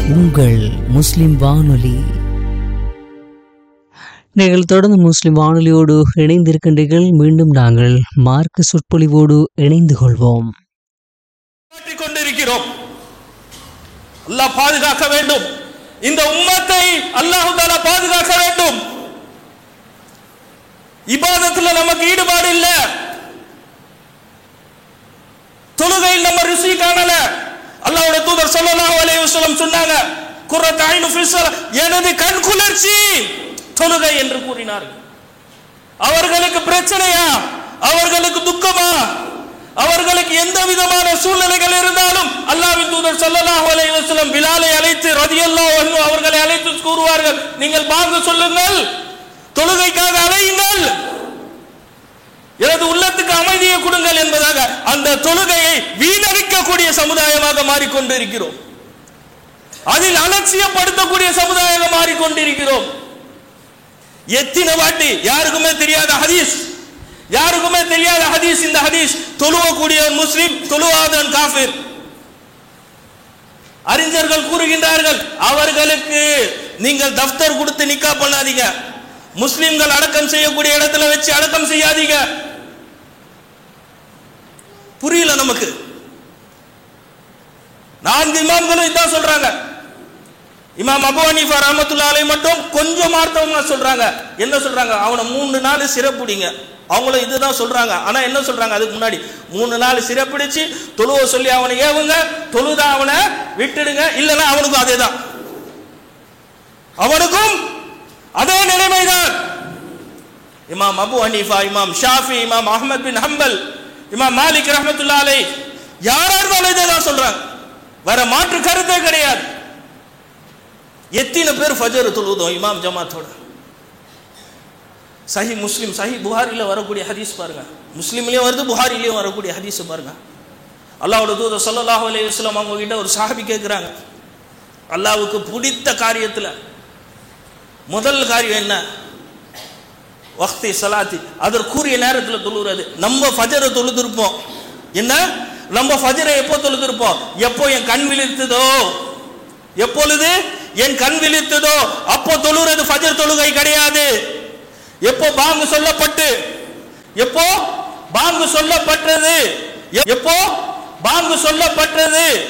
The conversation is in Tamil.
உங்கள் முஸ்லிம் வானொலி நீங்கள் தொடர்ந்து முஸ்லிம் வானொலியோடு இணைந்திருக்கின்றீர்கள் மீண்டும் நாங்கள் மார்க்க சொற்பொழிவோடு இணைந்து கொள்வோம் மாற்றிக் கொண்டிருக்கிறோம் அல்லாஹ் பாதுகாக்க வேண்டும் இந்த உம்மத்தை அல்லாஹ் தாலா பாதுகாக்க வேண்டும் இபாதத்துல நமக்கு ஈடுபாடு இல்ல தொழுகையில் நம்ம ருசி காணல அல்லாஹ்வுடைய தூதர் ஸல்லல்லாஹு அலைஹி வஸல்லம் சொன்னாங்க குர்ரத் ஐனு ஃபி ஸலா- எனது கண் குளிர்ச்சி தொழுகை என்று கூறினார்கள் அவர்களுக்கு பிரச்சனையா அவர்களுக்கு துக்கமா அவர்களுக்கு எந்த விதமான சூழ்நிலைகள் இருந்தாலும் அல்லாஹ்வின் தூதர் ஸல்லல்லாஹு அலைஹி வஸல்லம் பிலாலை அழைத்து ரதியல்லாஹு அன்ஹு அவர்களை அழைத்து கூறுவார்கள் நீங்கள் பாங்க சொல்லுங்கள் தொழுகைக்காக அழையுங்கள் எனது உள்ளத்துக்கு அமைதியை கொடுங்கள் என்பதாக அந்த தொழுகையை வீணடிக்கக்கூடிய சமுதாயமாக மாறிக்கொண்டிருக்கிறோம் அதில் அலட்சியப்படுத்தக்கூடிய சமுதாயமாக மாறிக்கொண்டிருக்கிறோம் எத்தனை வாட்டி யாருக்குமே தெரியாத ஹதீஸ் யாருக்குமே தெரியாத ஹதீஸ் இந்த ஹதீஸ் தொழுவக்கூடியவன் முஸ்லிம் தொழுவாதவன் காஃபிர் அறிஞர்கள் கூறுகின்றார்கள் அவர்களுக்கு நீங்கள் தஃப்தர் கொடுத்து நிக்கா பண்ணாதீங்க முஸ்லிம்கள் அடக்கம் செய்யக்கூடிய இடத்துல வச்சு அடக்கம் செய்யாதீங்க புரியல நமக்கு நான்கு இமாம்களும் இதான் சொல்றாங்க இமாம் அபு ஹனீஃபா ரஹ்மத்துல்லாஹி அலைஹி மட்டும் கொஞ்சம் மார்த்தவங்க சொல்றாங்க என்ன சொல்றாங்க அவனை மூணு நாள் சிறப்புடிங்க அவங்களும் இதுதான் சொல்றாங்க ஆனா என்ன சொல்றாங்க அதுக்கு முன்னாடி மூணு நாள் சிறப்பிடிச்சு தொழுவ சொல்லி அவனை ஏவுங்க தொழுதா அவனை விட்டுடுங்க இல்லைன்னா அவனுக்கும் அதே தான் அவனுக்கும் அதே நிலைமைதான் இமாம் அபு ஹனீஃபா இமாம் ஷாஃபி இமாம் அஹ்மத் பின் ஹம்பல் இமாம் மாலிக் ரஹ்மத்துல்லாஹி அலைஹி யாரா இருந்தாலும் இதே தான் சொல்றாங்க வேற மாற்று கருத்தே கிடையாது எத்தனை பேர் ஃபஜர் தொழுதோம் இமாம் ஜமாத்தோட சஹி முஸ்லிம் சஹி புகாரில வரக்கூடிய ஹதீஸ் பாருங்க முஸ்லிம்லயும் வருது புகாரிலயும் வரக்கூடிய ஹதீஸ் பாருங்க அல்லாஹ்வோட தூதர் ஸல்லல்லாஹு அலைஹி வஸல்லம் அவங்க கிட்ட ஒரு சஹாபி கேட்குறாங்க அல்லாஹ்வுக்கு பிடித்த காரியத்துல முதல் காரியம் என்ன வக்தி சலாத்தி அதற்குரிய நேரத்தில் தொழுகிறது நம்ம ஃபஜரை தொழுதிருப்போம் என்ன நம்ம ஃபஜரை எப்போ தொழுதிருப்போம் எப்போ என் கண் விழித்ததோ எப்பொழுது என் கண் விழித்ததோ அப்போ தொழுகிறது ஃபஜர் தொழுகை கிடையாது எப்போ பாங்கு சொல்லப்பட்டு எப்போ பாங்கு சொல்லப்பட்டது எப்போ பாங்கு சொல்லப்பட்டது